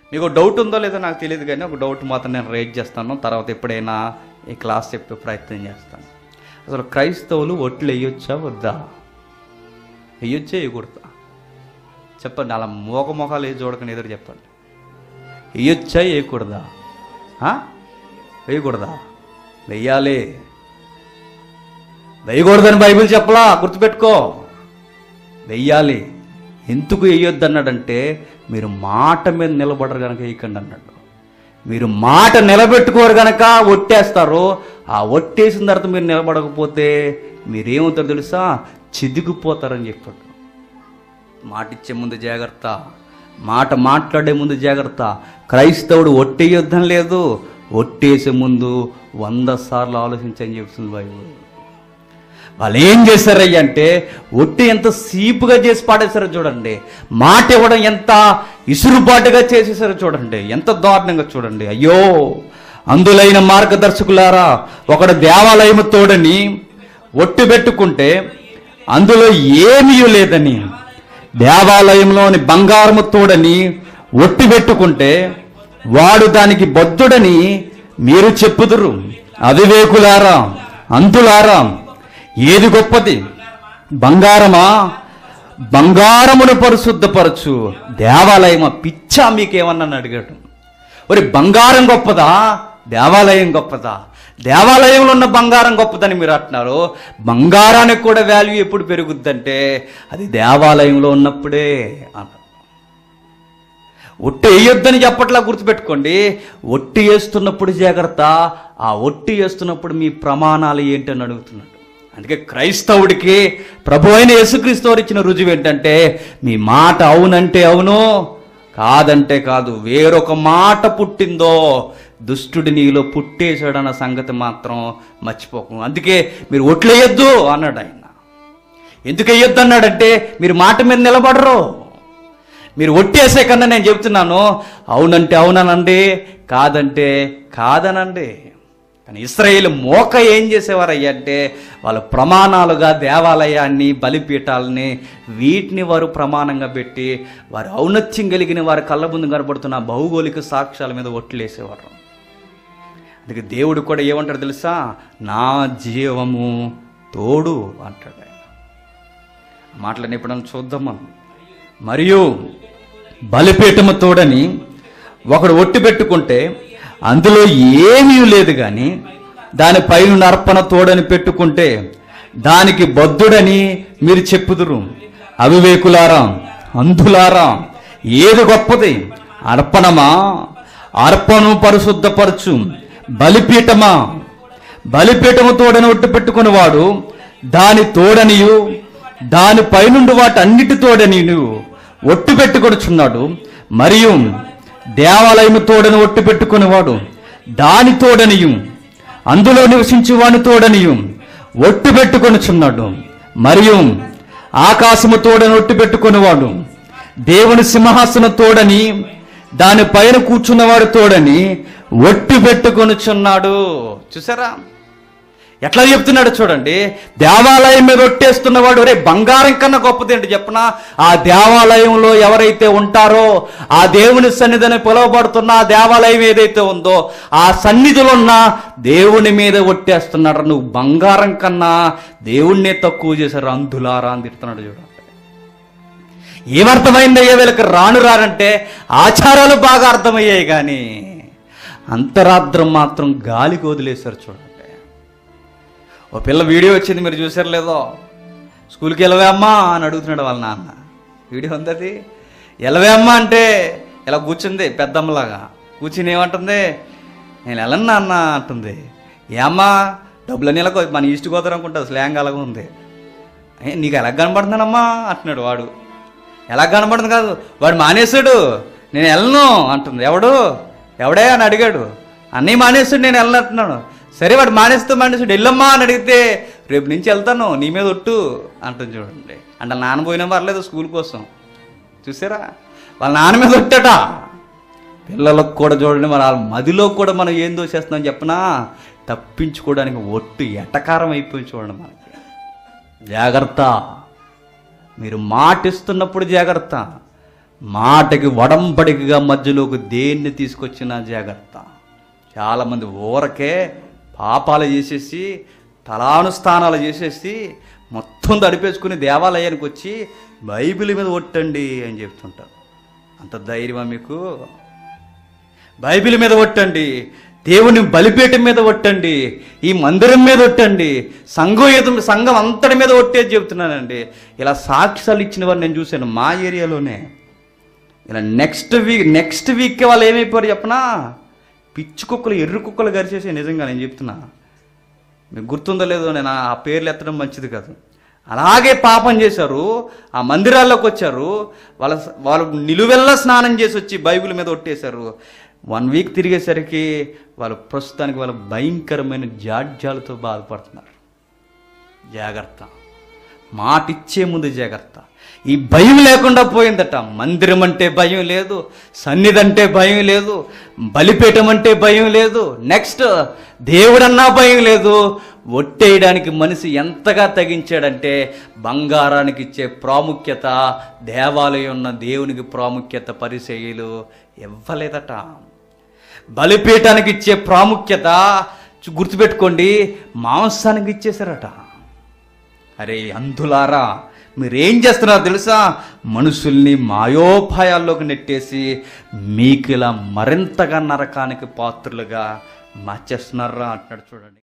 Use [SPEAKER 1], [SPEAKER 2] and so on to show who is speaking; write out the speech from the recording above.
[SPEAKER 1] మీకు డౌట్ ఉందో లేదో నాకు తెలియదు కానీ ఒక డౌట్ మాత్రం నేను రేట్ చేస్తాను తర్వాత ఎప్పుడైనా ఈ క్లాస్ చెప్పే ప్రయత్నం చేస్తాను అసలు క్రైస్తవులు ఒట్లు వేయొచ్చా వద్దా వేయొచ్చా వేయకూడదా చెప్పండి అలా మోక మొఖాలు వేసి చూడకని ఎదురు చెప్పండి వేయొచ్చా వేయకూడదా ఆ? వేయకూడదా వెయ్యాలి వేయకూడదని బైబిల్ చెప్పలా గుర్తుపెట్టుకో వెయ్యాలి ఎందుకు వేయొద్దు అన్నాడంటే మీరు మాట మీద నిలబడరు కనుక వేయకండి అన్నాడు మీరు మాట నిలబెట్టుకోరు కనుక ఒట్టేస్తారు ఆ ఒట్టేసిన తర్వాత మీరు నిలబడకపోతే మీరేమవుతారో తెలుసా చిదిగిపోతారని చెప్పాడు మాట ఇచ్చే ముందు జాగ్రత్త మాట మాట్లాడే ముందు జాగ్రత్త క్రైస్తవుడు ఒట్టేయొద్దని లేదు ఒట్టేసే ముందు వంద సార్లు ఆలోచించని చెప్తుంది బైబుల్ వాళ్ళు ఏం చేశారయ్య అంటే ఒట్టి ఎంత సీపుగా చేసి పాడేశారో చూడండి మాట ఇవ్వడం ఎంత ఇసురుబాటుగా చేసేసారో చూడండి ఎంత దారుణంగా చూడండి అయ్యో అందులైన మార్గదర్శకులారా ఒకడు దేవాలయము తోడని ఒట్టు పెట్టుకుంటే అందులో ఏమీ లేదని దేవాలయంలోని బంగారము తోడని ఒట్టు పెట్టుకుంటే వాడు దానికి బొద్దుడని మీరు చెప్పుదురు అవివేకులారా అంతులారా ఏది గొప్పది బంగారమా బంగారమును పరిశుద్ధపరచు దేవాలయమా పిచ్చా మీకేమన్నా అడిగాడు ఒరి బంగారం గొప్పదా దేవాలయం గొప్పదా దేవాలయంలో ఉన్న బంగారం గొప్పదని మీరు అంటున్నారు బంగారానికి కూడా వాల్యూ ఎప్పుడు పెరుగుద్దంటే అది దేవాలయంలో ఉన్నప్పుడే అన్నారు ఒట్టి వేయొద్దని చెప్పట్లా గుర్తుపెట్టుకోండి ఒట్టి వేస్తున్నప్పుడు జాగ్రత్త ఆ ఒట్టి వేస్తున్నప్పుడు మీ ప్రమాణాలు ఏంటని అడుగుతున్నాడు అందుకే క్రైస్తవుడికి ప్రభు అయిన యేసుక్రీస్తు వారు ఇచ్చిన రుజువు ఏంటంటే మీ మాట అవునంటే అవును కాదంటే కాదు వేరొక మాట పుట్టిందో దుష్టుడి నీలో పుట్టేశాడన్న సంగతి మాత్రం మర్చిపోకు అందుకే మీరు ఒట్లేయొద్దు అన్నాడు ఆయన ఎందుకు వేయొద్దు అన్నాడంటే మీరు మాట మీద నిలబడరు మీరు ఒట్టేసే కన్నా నేను చెప్తున్నాను అవునంటే అవుననండి కాదంటే కాదనండి కానీ ఇస్రాయేల్ మోక ఏం చేసేవారయ్య అంటే వాళ్ళ ప్రమాణాలుగా దేవాలయాన్ని బలిపీఠాలని వీటిని వారు ప్రమాణంగా పెట్టి వారు ఔన్నత్యం కలిగిన వారి కళ్ళ ముందు కనబడుతున్న భౌగోళిక సాక్ష్యాల మీద ఒట్లేసేవారు అందుకే దేవుడు కూడా ఏమంటాడు తెలుసా నా జీవము తోడు అంటాడు ఆయన ఆ మాటలను ఎప్పుడన్నా చూద్దాం మనం మరియు బలిపీఠము తోడని ఒకడు ఒట్టి పెట్టుకుంటే అందులో ఏమీ లేదు కానీ దాని పైన అర్పణ తోడని పెట్టుకుంటే దానికి బద్ధుడని మీరు చెప్పుదురు అవివేకులారా అంధులారా ఏది గొప్పది అర్పణమా అర్పణము పరిశుద్ధపరచు బలిపీఠమా బలిపీఠము తోడని ఒట్టు పెట్టుకునేవాడు దాని తోడనియు దాని పైనుండి వాటన్నిటి తోడనియు ఒట్టు పెట్టుకొనుచున్నాడు మరియు దేవాలయము తోడని ఒట్టు పెట్టుకునేవాడు దాని తోడనియు అందులో నివసించి వాని తోడనియు ఒట్టు పెట్టుకొనుచున్నాడు మరియు ఆకాశము తోడని ఒట్టు పెట్టుకునేవాడు దేవుని సింహాసన తోడని దాని పైన కూర్చున్నవాడు తోడని ఒట్టు పెట్టుకొనుచున్నాడు చూసారా ఎట్లా చెప్తున్నాడు చూడండి దేవాలయం మీద ఒట్టేస్తున్నవాడు రే బంగారం కన్నా గొప్పది ఏంటి చెప్పనా ఆ దేవాలయంలో ఎవరైతే ఉంటారో ఆ దేవుని సన్నిధిని పిలువబడుతున్న ఆ దేవాలయం ఏదైతే ఉందో ఆ సన్నిధిలో ఉన్న దేవుని మీద ఒట్టేస్తున్నాడు నువ్వు బంగారం కన్నా దేవుణ్ణే తక్కువ చేశారు అంధులారా అని తిడుతున్నాడు చూడండి ఏమర్థమైందయ్యా వీళ్ళకి రాను రారంటే ఆచారాలు బాగా అర్థమయ్యాయి కానీ అంతరార్థం మాత్రం గాలికి వదిలేశారు చూడండి ఓ పిల్ల వీడియో వచ్చింది మీరు చూసారు లేదో స్కూల్కి వెళ్ళవే అమ్మా అని అడుగుతున్నాడు వాళ్ళ నాన్న వీడియో ఉంది అది వెళ్ళవే అమ్మా అంటే ఇలా కూర్చుంది పెద్దమ్మలాగా కూర్చుని ఏమంటుంది నేను వెళ్ళను నాన్న అంటుంది ఏమ్మా డబ్బులన్నీ ఇలా మన ఈస్ట్ గోదావరి అనుకుంటా స్లాంగ్ అలాగ ఉంది "ఏ, నీకు ఎలా కనబడుతున్నానమ్మా అంటున్నాడు వాడు ఎలా కనబడుతుంది కాదు వాడు మానేశాడు నేను వెళ్ళను అంటుంది ఎవడు ఎవడే అని అడిగాడు అన్నయ్య మానేస్తాడు నేను వెళ్ళను అంటున్నాను సరే వాడు మానేస్తే మానేస్తాడు వెళ్ళమ్మా అని అడిగితే రేపు నుంచి వెళ్తాను నీ మీద ఒట్టు అంటుంది చూడండి అంటే వాళ్ళ నాన్న పోయినా పర్లేదు స్కూల్ కోసం చూసారా వాళ్ళ నాన్న మీద ఒట్టట పిల్లలకు కూడా చూడండి మరి వాళ్ళ మదిలో కూడా మనం ఏం దోషేస్తున్నాం చెప్పనా తప్పించుకోవడానికి ఒట్టు ఎటకారం అయిపోయి చూడండి మనకి జాగ్రత్త మీరు మాటిస్తున్నప్పుడు జాగ్రత్త మాటకి వడంబడికగా మధ్యలోకి దేన్ని తీసుకొచ్చినా జాగ్రత్త చాలామంది ఊరకే పాపాలు చేసేసి తలాను స్థానాలు చేసేసి మొత్తం తడిపేసుకుని దేవాలయానికి వచ్చి బైబిల్ మీద ఒట్టండి అని చెప్తుంటారు అంత ధైర్యమా మీకు బైబిల్ మీద ఒట్టండి దేవుని బలిపీఠం మీద ఒట్టండి ఈ మందిరం మీద ఒట్టండి సంఘం ఎదు- సంఘం అంతటి మీద ఒట్టేది చెబుతున్నానండి ఇలా సాక్ష్యాలు ఇచ్చిన వారు నేను చూశాను మా ఏరియాలోనే ఇలా నెక్స్ట్ వీక్ నెక్స్ట్ వీక్ వాళ్ళు ఏమైపోయారు చెప్పనా పిచ్చి కుక్కలు ఎర్రి కుక్కలు గరిచేసి నిజంగా నేను చెప్తున్నా మీకు గుర్తుందో లేదో నేను ఆ పేర్లు ఎత్తడం మంచిది కాదు అలాగే పాపం చేశారు ఆ మందిరాల్లోకి వచ్చారు వాళ్ళ వాళ్ళు నిలువెల్లా స్నానం చేసి వచ్చి బైబిల్ మీద ఒట్టేశారు వన్ వీక్ తిరిగేసరికి వాళ్ళు ప్రస్తుతానికి వాళ్ళ భయంకరమైన జాడ్యాలతో బాధపడుతున్నారు జాగ్రత్త మాట ఇచ్చే ముందు జాగ్రత్త ఈ భయం లేకుండా పోయిందట మందిరం అంటే భయం లేదు సన్నిధి అంటే భయం లేదు బలిపీఠం అంటే భయం లేదు నెక్స్ట్ దేవుడన్నా భయం లేదు ఒట్టేయడానికి మనిషి ఎంతగా తగించాడంటే బంగారానికి ఇచ్చే ప్రాముఖ్యత దేవాలయం ఉన్న దేవునికి ప్రాముఖ్యత పరిచయులు ఇవ్వలేదట బలిపీఠానికి ఇచ్చే ప్రాముఖ్యత చు- గుర్తుపెట్టుకోండి మాంసానికి ఇచ్చేశారట అరే అందులారా మీరేం చేస్తున్నారో తెలుసా మనుషుల్ని మాయోపాయాల్లోకి నెట్టేసి మీకు ఇలా మరింతగా నరకానికి పాత్రులుగా మార్చేస్తున్నారా అంటున్నాడు చూడండి